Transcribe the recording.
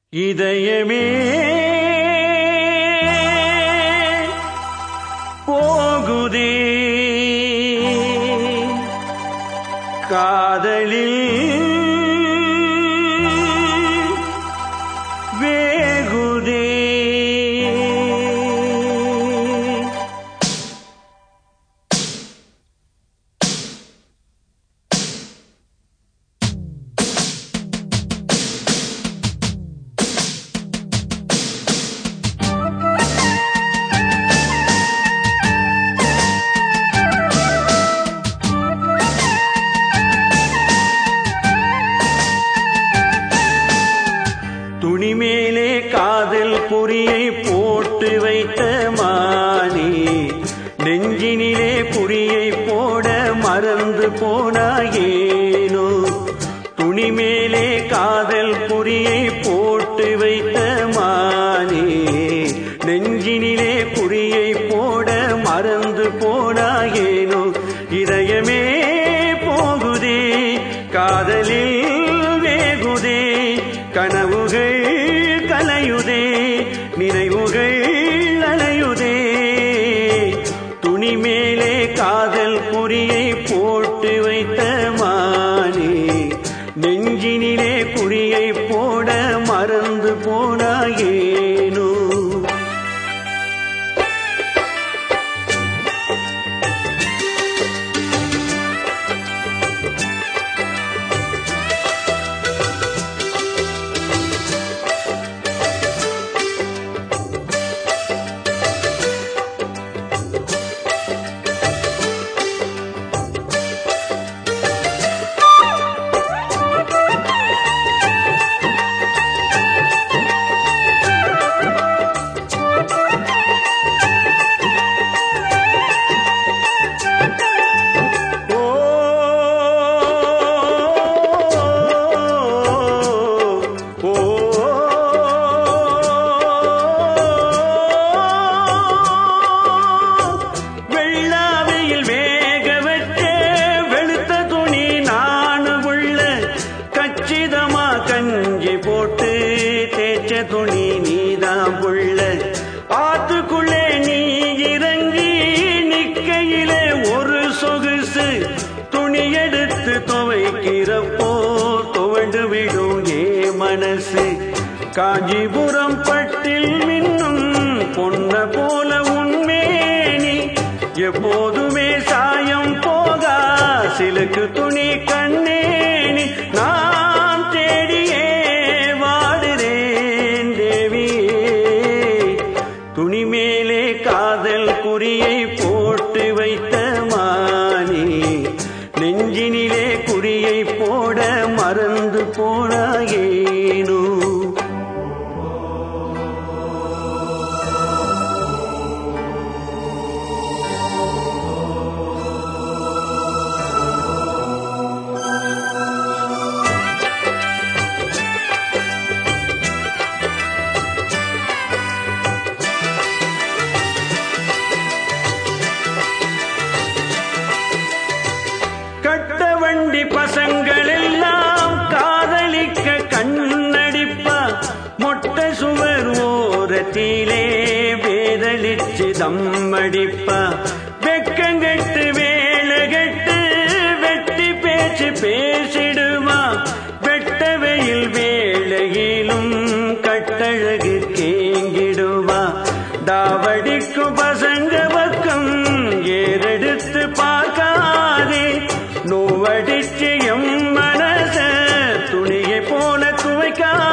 இதயமே போகுதே காதலில் வேகுதே துணி மேலே காதல் பொறியை போட்டு வைத்த மானே நெஞ்சினிலே புரியை போட மறந்து போனாயேனோ துணி மேலே காதல் பொறியை போட்டு வைத்த மானே நெஞ்சினிலே புரியை போட மறந்து போனாயேனோ இதயமே போகுதே காதலில் வேகுதே கனவுகள் கலையுதே நினைவுகள் அலையுதே துணி மேலே காதல் குறியை போட்டு வைத்த மானே நெஞ்சினிலே குறியை போட மறந்து போனாயேனோ ஓ ஓ வெள்ளாவையில் வேக வச்ச வெளுத்த துணி நானு உள்ள கச்சிதமா கஞ்சி போட்டு தேய்ச்ச துணி நீதான் புள்ள ஆத்துக்குள்ளே நீ இறங்கி நிக்கையிலே ஒரு சொகுசு துணி எடுத்து துவைக்கிறப்போ துவண்டு விடும் ஏ மனசு காஞ்சிபுரம் பட்டில் மின்னும் பொன்ன போல உண்மேனி எப்போதுமே சாயம் போகா சிலுக்கு துணி கண்ணேனி நான் தேடியே வாடுறேன் தேவியே துணி மேலே காதல் குறியை போட்டு வைத்த மானே நெஞ்சினிலே குறியை போட மறந்து போனாயேனோ கட்ட வண்டி பசங்கள் எல்லாம் காதலிக்க கண்ணடிப்பா மொட்டை சுவர் ஓரத்திலே வேதளிச்சு தம்மடிப்பா வெக்கங்கெட்டு வேலைகெட்டு வெட்டி பேச்சு பேசிடுவா வெட்ட வெயில் வேளையிலும் கட்டழகு கேங்கிடுவா தாவடிக்கும் பசங்க பக்கம் ஏறெடுத்து பார்க்காதே நோவடிச்சு எம் மனச துணியை போல துவைக்கா